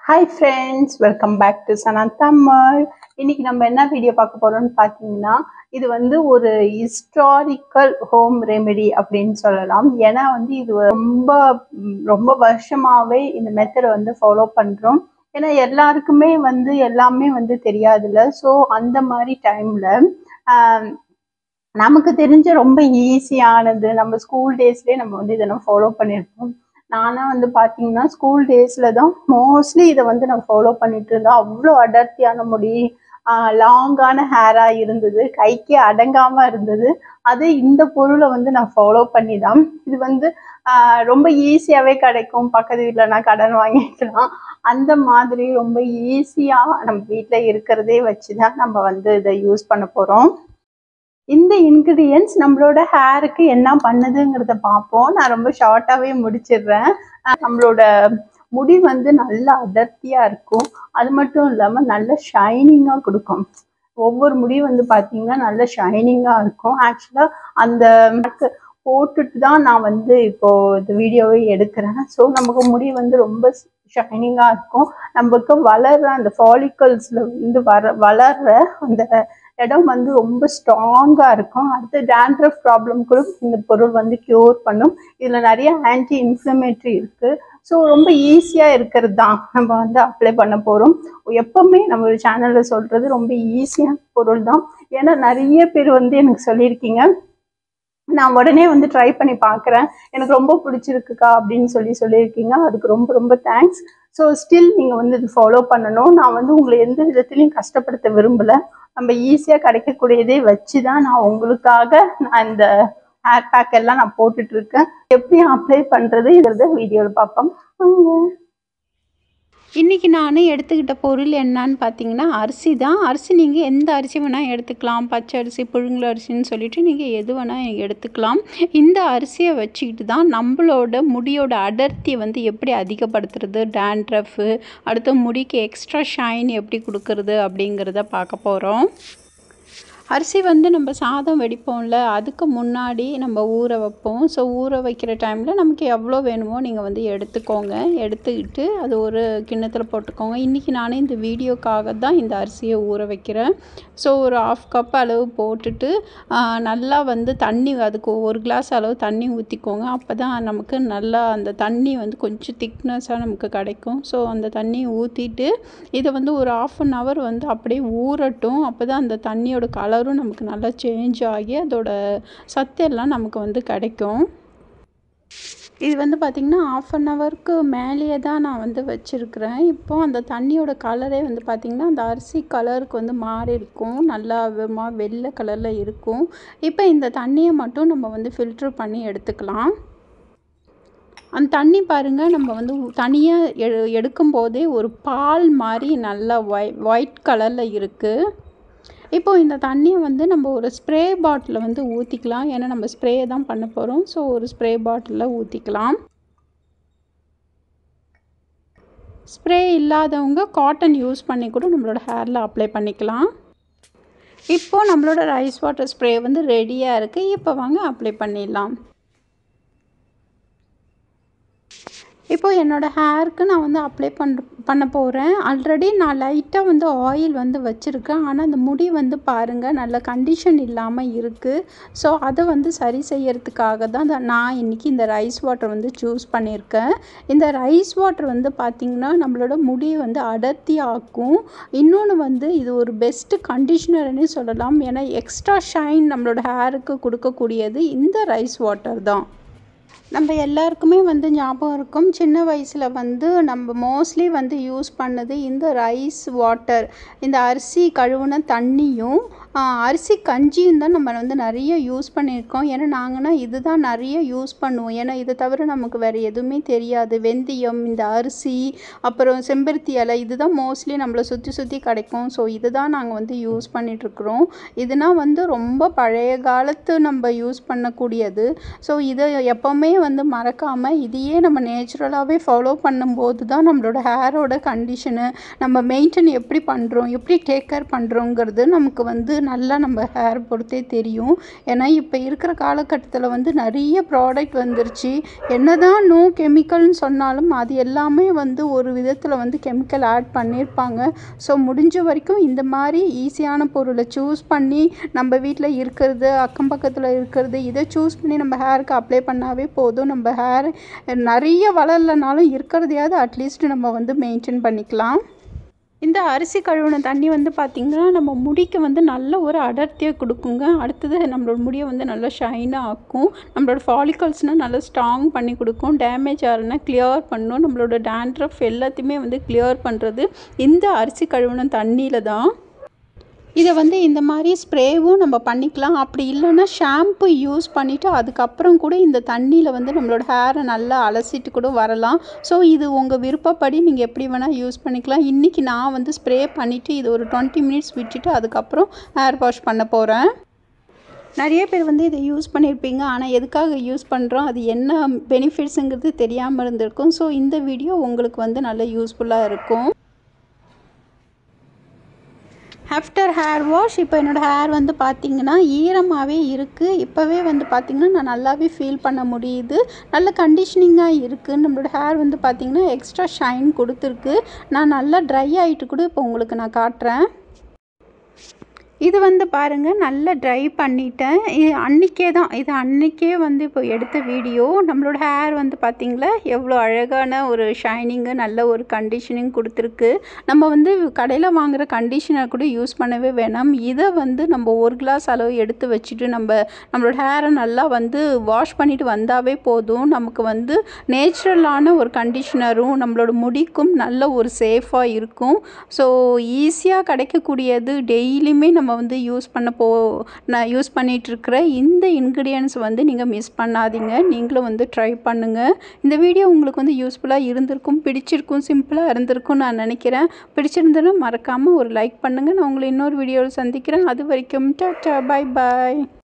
Hi friends welcome back to Sana Tamil இன்னைக்கு நம்ம என்ன வீடியோ பார்க்க போறோம்னு பார்த்தீங்கன்னா இது வந்து ஒரு ஹிஸ்டாரிக்கல் ஹோம் ரெமெடி அப்படின்னு சொல்லலாம் ஏன்னா வந்து இது ரொம்ப ம், ரொம்ப வருஷமாவே இந்த மெத்தடை வந்து ஃபாலோ பண்றோம் ஏன்னா எல்லாருக்குமே வந்து எல்லாமே வந்து தெரியாதுல்ல ஸோ அந்த மாதிரி டைம்ல நமக்கு தெரிஞ்ச ரொம்ப ஈஸியானது நம்ம ஸ்கூல் டேஸ்லேயே நம்ம வந்து இதை நம்ம ஃபாலோ பண்ணியிருப்போம் நானும் வந்து பார்த்தீங்கன்னா ஸ்கூல் டேஸில் தான் மோஸ்ட்லி இதை வந்து நான் ஃபாலோ பண்ணிட்டு இருந்தேன் அவ்வளோ அடர்த்தியான முடி லாங்கான ஹேராக இருந்தது கைக்கு அடங்காமல் இருந்தது அது இந்த பொருளை வந்து நான் ஃபாலோ பண்ணி தான் இது வந்து ஆஹ் ரொம்ப ஈஸியாகவே கிடைக்கும் பக்கத்து வீட்டில் நான் கடன் வாங்கிக்கலாம் அந்த மாதிரி ரொம்ப ஈஸியாக நம்ம வீட்டில் இருக்கிறதே வச்சு தான் நம்ம வந்து இதை யூஸ் பண்ண போகிறோம் இந்த இன்க்ரீடியன்ஸ் நம்மளோட ஹேருக்கு என்ன பண்ணுதுங்கிறத பார்ப்போம் நான் ரொம்ப ஷார்ட்டாகவே முடிச்சிடுறேன் அஹ் நம்மளோட முடி வந்து நல்ல அடர்த்தியாக இருக்கும் அது மட்டும் இல்லாமல் நல்ல ஷைனிங்காக கொடுக்கும் ஒவ்வொரு முடி வந்து பார்த்தீங்கன்னா நல்ல ஷைனிங்காக இருக்கும் ஆக்சுவலாக அந்த mark போட்டுட்டு தான் நான் வந்து இப்போ இந்த வீடியோவை எடுக்கிறேன் ஸோ நமக்கு முடி வந்து ரொம்ப ஷைனிங்காக இருக்கும் நமக்கு வளர்ற அந்த ஃபாலிக்கல்ஸில் வந்து வர வளர்ற அந்த இடம் வந்து ரொம்ப ஸ்ட்ராங்காக இருக்கும் அடுத்து டேண்ட்ரஃப் ப்ராப்ளம் கூட இந்த பொருள் வந்து க்யூர் பண்ணும் இதில் நிறைய ஆன்டி இன்ஃப்ளமேட்டரி இருக்குது ஸோ ரொம்ப ஈஸியாக இருக்கிறது தான் நம்ம வந்து அப்ளை பண்ண போகிறோம் எப்போவுமே நம்ம சேனலில் சொல்கிறது ரொம்ப ஈஸியான பொருள் தான் ஏன்னா நிறைய பேர் வந்து எனக்கு சொல்லியிருக்கீங்க நான் உடனே வந்து ட்ரை பண்ணி பார்க்குறேன் எனக்கு ரொம்ப பிடிச்சிருக்குக்கா அப்படின்னு சொல்லி சொல்லியிருக்கீங்க அதுக்கு ரொம்ப ரொம்ப தேங்க்ஸ் ஸோ ஸ்டில் நீங்கள் வந்து இது ஃபாலோ பண்ணணும் நான் வந்து உங்களை எந்த விதத்துலையும் கஷ்டப்படுத்த விரும்பலை நம்ம ஈஸியாக கிடைக்கக்கூடியதே வச்சு தான் நான் உங்களுக்காக நான் இந்த ஹேர் பேக் எல்லாம் நான் போட்டுட்டு இருக்கேன் எப்படி அப்ளை பண்ணுறது இதை வீடியோவில் பார்ப்போம் வாங்க. இன்றைக்கி நான் எடுத்துக்கிட்ட பொருள் என்னன்னு பார்த்தீங்கன்னா அரிசி தான் அரிசி நீங்கள் எந்த அரிசி வேணால் எடுத்துக்கலாம் பச்சை அரிசி புழுங்கல் அரிசின்னு சொல்லிட்டு நீங்கள் எது வேணால் எடுத்துக்கலாம் இந்த அரிசியை வச்சுக்கிட்டு தான் நம்மளோட முடியோட அடர்த்தியை வந்து எப்படி அதிகப்படுத்துறது டேண்ட்ரஃபு அடுத்து முடிக்கு எக்ஸ்ட்ரா ஷைன் எப்படி கொடுக்கறது அப்படிங்கிறத பார்க்க போகிறோம் அரிசி வந்து நம்ம சாதம் வெடிப்போம்ல அதுக்கு முன்னாடி நம்ம ஊற வைப்போம் ஸோ ஊற வைக்கிற டைமில் நமக்கு எவ்வளோ வேணுமோ நீங்கள் வந்து எடுத்துக்கோங்க எடுத்துக்கிட்டு அது ஒரு கிண்ணத்தில் போட்டுக்கோங்க இன்றைக்கி நானே இந்த வீடியோக்காக தான் இந்த அரிசியை ஊற வைக்கிறேன் ஸோ ஒரு ஆஃப் கப் அளவு போட்டுட்டு ஆ, நல்லா வந்து தண்ணி அதுக்கு ஒரு கிளாஸ் அளவு தண்ணி ஊற்றிக்கோங்க அப்போ தான் நமக்கு நல்லா அந்த தண்ணி வந்து கொஞ்சம் திக்னஸாக நமக்கு கிடைக்கும் ஸோ அந்த தண்ணியை ஊற்றிட்டு இதை வந்து ஒரு ஆஃப் அன் ஹவர் வந்து அப்படியே ஊறட்டும் அப்போ தான் அந்த தண்ணியோட கலரும் நமக்கு நல்லா சேஞ்ச் ஆகி அதோட சத்து எல்லாம் நமக்கு வந்து கிடைக்கும் இது வந்து பார்த்திங்கன்னா ஆஃப் அன் ஹவருக்கு மேலேயே தான் நான் வந்து வச்சுருக்கிறேன் இப்போ அந்த தண்ணியோட கலரே வந்து பார்த்திங்கன்னா அந்த அரிசி கலருக்கு வந்து மாறி இருக்கும் நல்லா வெ- வெள்ளை கலரில் இருக்கும் இப்போ இந்த தண்ணியை மட்டும் நம்ம வந்து ஃபில்ட்ரு பண்ணி எடுத்துக்கலாம் அந்த தண்ணி பாருங்கள் நம்ம வந்து தனியாக எ எடுக்கும் போதே ஒரு பால் மாதிரி நல்லா ஒய் ஒயிட் கலரில் இருக்குது இப்போ இந்த தண்ணியை வந்து நம்ம ஒரு ஸ்ப்ரே பாட்டிலில் வந்து ஊற்றிக்கலாம் ஏன்னா நம்ம ஸ்ப்ரே தான் பண்ண போகிறோம் ஸோ ஒரு ஸ்ப்ரே பாட்டிலில் ஊற்றிக்கலாம் ஸ்ப்ரே இல்லாதவங்க காட்டன் யூஸ் பண்ணி கூட நம்மளோட ஹேரில் அப்ளை பண்ணிக்கலாம் இப்போது நம்மளோட ரைஸ் வாட்டர் ஸ்ப்ரே வந்து ரெடியாக இருக்குது இப்போ வாங்க அப்ளை பண்ணிடலாம் இப்போ என்னோடய ஹேருக்கு நான் வந்து அப்ளை பண்ண பண்ண போகிறேன் ஆல்ரெடி நான் லைட்டாக வந்து ஆயில் வந்து வச்சுருக்கேன் ஆனால் அந்த முடி வந்து பாருங்கள் நல்ல கண்டிஷன் இல்லாமல் இருக்குது ஸோ அதை வந்து சரி செய்யறதுக்காக தான் இந்த- நான் இன்றைக்கி இந்த ரைஸ் வாட்டர் வந்து சூஸ் பண்ணியிருக்கேன் இந்த ரைஸ் வாட்டர் வந்து பார்த்திங்கன்னா நம்மளோட முடியை வந்து அடர்த்தி ஆக்கும் இன்னொன்று வந்து இது ஒரு பெஸ்ட்டு கண்டிஷ்னர்னே சொல்லலாம் ஏன்னா எக்ஸ்ட்ரா ஷைன் நம்மளோட ஹேருக்கு கொடுக்கக்கூடியது இந்த ரைஸ் வாட்டர் தான் நம்ம எல்லாருக்குமே வந்து ஞாபகம் இருக்கும் சின்ன வயசில் வந்து நம்ம மோஸ்ட்லி வந்து யூஸ் பண்ணது இந்த ரைஸ் வாட்டர் இந்த அரிசி கழுவுன தண்ணியும் ஆ, அரிசி கஞ்சியும் தான் நம்ம வந்து நிறைய யூஸ் பண்ணியிருக்கோம் ஏன்னா நாங்கன்னா இதுதான் நிறைய யூஸ் பண்ணுவோம் ஏன்னா இதை தவிர நமக்கு வேறு எதுவுமே தெரியாது வெந்தயம் இந்த அரிசி அப்புறம் செம்பருத்தி இலை இதுதான் மோஸ்ட்லி நம்மளை சுற்றி சுற்றி கிடைக்கும் ஸோ இதுதான் நாங்கள் வந்து யூஸ் பண்ணிகிட்ருக்குறோம் இதுனா வந்து ரொம்ப பழைய காலத்து நம்ம யூஸ் பண்ணக்கூடியது ஸோ இதை எப்போவுமே வந்து மறக்காமல் இதையே நம்ம நேச்சுரலாகவே ஃபாலோ பண்ணும்போது தான் நம்மளோட ஹேரோட கண்டிஷனு நம்ம மெயின்டைன் எப்படி பண்ணுறோம் எப்படி டேக் கேர் பண்ணுறோங்கிறது நமக்கு வந்து நல்லா நம்ம ஹேர் பொறுத்தே தெரியும் ஏன்னா இப்போ இருக்கிற காலகட்டத்தில் வந்து நிறைய ப்ராடக்ட் வந்துருச்சு என்னதான் நோ கெமிக்கல்னு சொன்னாலும் அது எல்லாமே வந்து ஒரு விதத்தில் வந்து கெமிக்கல் ஆட் பண்ணியிருப்பாங்க ஸோ முடிஞ்ச வரைக்கும் இந்த மாதிரி ஈஸியான பொருளை சூஸ் பண்ணி நம்ம வீட்டில் இருக்கிறது அக்கம் பக்கத்தில் இருக்கிறது இதை சூஸ் பண்ணி நம்ம ஹேருக்கு அப்ளை பண்ணாவே போதும் நம்ம ஹேர் நிறைய வளரலனாலும் இருக்கிறதையாவது அட்லீஸ்ட் நம்ம வந்து மெயின்டைன் பண்ணிக்கலாம் இந்த அரிசி கழுவின தண்ணி வந்து பார்த்திங்கன்னா நம்ம முடிக்கு வந்து நல்ல ஒரு அடர்த்தியை கொடுக்குங்க அடுத்தது நம்மளோட முடியை வந்து நல்லா ஷைனாக ஆக்கும் நம்மளோட ஃபாலிகல்ஸ்னால் நல்லா ஸ்ட்ராங் பண்ணி கொடுக்கும் டேமேஜ் ஆகுதுன்னா கிளியர் பண்ணும் நம்மளோட டேண்ட்ரஃப் எல்லாத்தையுமே வந்து கிளியர் பண்ணுறது இந்த அரிசி கழுவின தண்ணியில் தான் இதை வந்து இந்த மாதிரி ஸ்ப்ரேவும் நம்ம பண்ணிக்கலாம் அப்படி இல்லைன்னா ஷாம்பு யூஸ் பண்ணிவிட்டு அதுக்கப்புறம் கூட இந்த தண்ணியில் வந்து நம்மளோட ஹேரை நல்லா அலசிட்டு கூட வரலாம் ஸோ இது உங்கள் விருப்பப்படி நீங்கள் எப்படி வேணால் யூஸ் பண்ணிக்கலாம் இன்றைக்கி நான் வந்து ஸ்ப்ரே பண்ணிவிட்டு இது ஒரு டுவெண்ட்டி மினிட்ஸ் விட்டுட்டு அதுக்கப்புறம் ஹேர் வாஷ் பண்ண போகிறேன் நிறைய பேர் வந்து இதை யூஸ் பண்ணியிருப்பீங்க ஆனால் எதுக்காக யூஸ் பண்ணுறோம் அது என்ன பெனிஃபிட்ஸுங்கிறது தெரியாமல் இருந்திருக்கும் ஸோ இந்த வீடியோ உங்களுக்கு வந்து நல்ல யூஸ்ஃபுல்லாக இருக்கும் ஆஃப்டர் ஹேர் வாஷ் இப்போ என்னோடய ஹேர் வந்து பார்த்திங்கன்னா ஈரமாகவே இருக்குது இப்போவே வந்து பார்த்திங்கன்னா நான் நல்லாவே ஃபீல் பண்ண முடியுது நல்ல கண்டிஷனிங்காக இருக்குது நம்மளோட ஹேர் வந்து பார்த்திங்கன்னா எக்ஸ்ட்ரா ஷைன் கொடுத்துருக்கு நான் நல்லா ட்ரை ஆகிட்டு கூட இப்போ உங்களுக்கு நான் காட்டுறேன் இது வந்து பாருங்கள் நல்லா ட்ரை பண்ணிட்டேன் இது அன்றைக்கே தான் இது அன்றைக்கே வந்து இப்போ எடுத்த வீடியோ நம்மளோட ஹேர் வந்து பார்த்திங்களா எவ்வளோ அழகான ஒரு ஷைனிங்கு நல்ல ஒரு கண்டிஷனிங் கொடுத்துருக்கு நம்ம வந்து கடையில் வாங்குகிற கண்டிஷனர் கூட யூஸ் பண்ணவே வேணாம் இதை வந்து நம்ம ஒரு கிளாஸ் அளவு எடுத்து வச்சுட்டு நம்ம நம்மளோட ஹேரை நல்லா வந்து வாஷ் பண்ணிட்டு வந்தாவே போதும் நமக்கு வந்து நேச்சுரலான ஒரு கண்டிஷனரும் நம்மளோட முடிக்கும் நல்ல ஒரு சேஃபாக இருக்கும் ஸோ ஈஸியாக கிடைக்கக்கூடியது டெய்லியுமே நம்ம வந்து யூஸ் பண்ண போ நான் யூஸ் பண்ணிகிட்ருக்கிற இந்த இன்க்ரீடியன்ஸ் வந்து நீங்கள் மிஸ் பண்ணாதீங்க நீங்களும் வந்து ட்ரை பண்ணுங்கள் இந்த வீடியோ உங்களுக்கு வந்து யூஸ்ஃபுல்லாக இருந்திருக்கும் பிடிச்சிருக்கும் சிம்பிளாக இருந்திருக்கும் நான் நினைக்கிறேன் பிடிச்சிருந்ததுன்னா மறக்காமல் ஒரு லைக் பண்ணுங்கள் நான் உங்களை இன்னொரு வீடியோவில் சந்திக்கிறேன் அது வரைக்கும் டாட்டா பாய் பாய்